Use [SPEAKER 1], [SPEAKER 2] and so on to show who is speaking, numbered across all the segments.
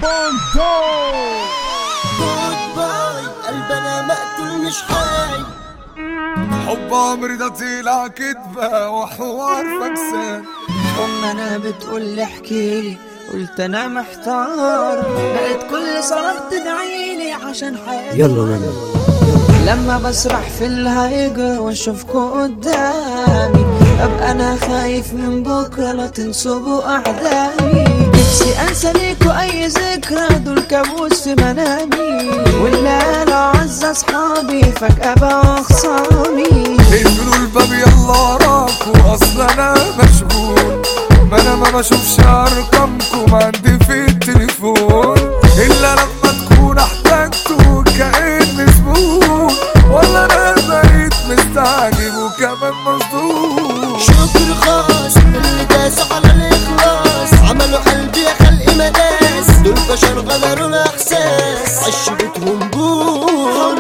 [SPEAKER 1] بونتو
[SPEAKER 2] جود باي قلبنا مقتول مش حي
[SPEAKER 1] حب عمري ده طلع كدبة وحوار فكسان
[SPEAKER 3] أم أنا بتقول لي احكيلي قلت أنا محتار بقت كل صلاة تدعيلي عشان حياتي
[SPEAKER 2] يلا نعمل
[SPEAKER 3] لما بسرح في الهيجر واشوفكوا قدامي ابقى انا خايف من بكره لا تنصبوا اعدائي نفسي انسى ليكوا اي ذكرى دول كابوس في منامي واللي انا اعز اصحابي فجاه بقوا خصامي
[SPEAKER 1] اقفلوا الباب يلا وراكوا اصل انا مشغول ما انا ما بشوفش ارقامكم عندي في التليفون الا لما تكون احتاجته كأن زبون ولا انا بقيت مستعجب وكمان مصدوم
[SPEAKER 2] شكر خاص اللي داس على الاخلاص عملوا قلبي يا خلق مداس دول بشر غدروا الاحساس عشبتهم بوم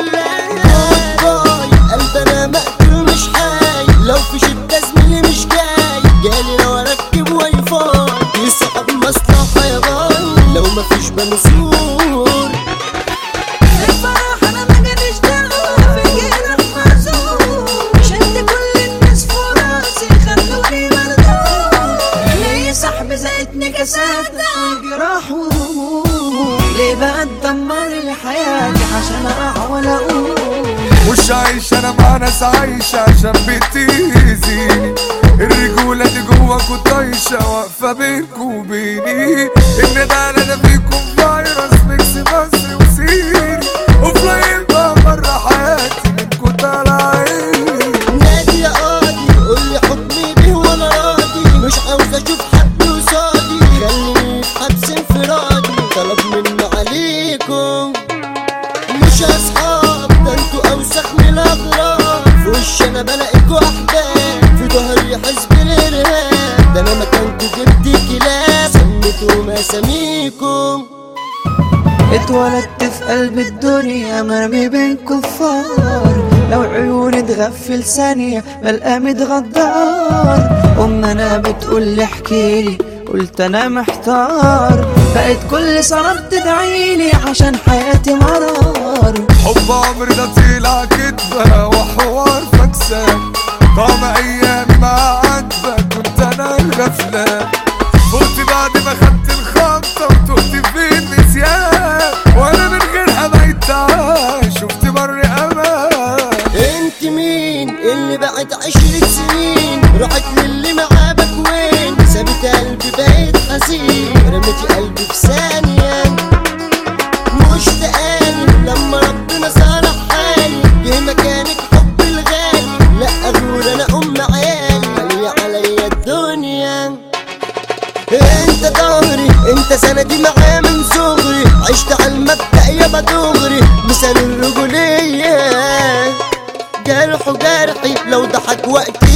[SPEAKER 2] باي قلبنا مقتول مش حي لو في شدة زميلي مش جاي جالي لو اركب واي فاي يصعب مصلحة يا باي لو مفيش بنصور
[SPEAKER 3] الفرح انا ما جاليش دعوه في جيرك معزوم شد كل الناس في راسي خلوني مردود ليه صاحبي زقتني كسات جراح وهموم ليه بقى تدمر لي حياتي عشان احاول اقوم
[SPEAKER 1] مش عايش انا مع ناس عايشة عشان بتأذيني الرجولة دي جواكوا طايشة واقفة بينكوا وبيني ان ده انا ده فيكم فيروس ميكس مصري وسيري وفلاين بقى مرة حياتي منكوا طالعين
[SPEAKER 2] نادي يا قاضي قول لي حكمي بيه وانا راضي مش عاوز اشوف حد قصادي خليني في حبس انفرادي طلب منه عليكم مش اصحاب ده انتوا اوسخ من الاغراب في وش انا بلاقيكوا احباب في ظهري حزب الارهاب ده انا مكانكوا جبت كلاب سميتوا مساميكم
[SPEAKER 3] اتولدت في قلب الدنيا مرمي بين كفار لو عيوني تغفل ثانية بلقى متغدار أم أنا بتقول لي احكيلي قلت أنا محتار بقت كل صلاة بتدعيلي عشان حياتي مرار
[SPEAKER 1] حب عمري ده طلع كدبة وحوار فكسان طعم ايامي مع عاتبة كنت انا الغفلان فوت بعد ما خدت الخبطة وتهت في النسيان وانا من غيرها بقيت تعاش شفت بر امان
[SPEAKER 2] انت مين اللي بعد عشرة سنين رحت للي معاه بكوين سابت قلبي بقيت حزين رميت قلبي في ثانية مشتاقالي لما ربنا صالح حالي جه مكانك حب الغالي لا اغور انا ام عيالي غالية عليا الدنيا انت ظهري انت سندي معاه من صغري عشت على المبدأ يابا دغري مثال الرجولية جرح جرحي لو ضحك وقت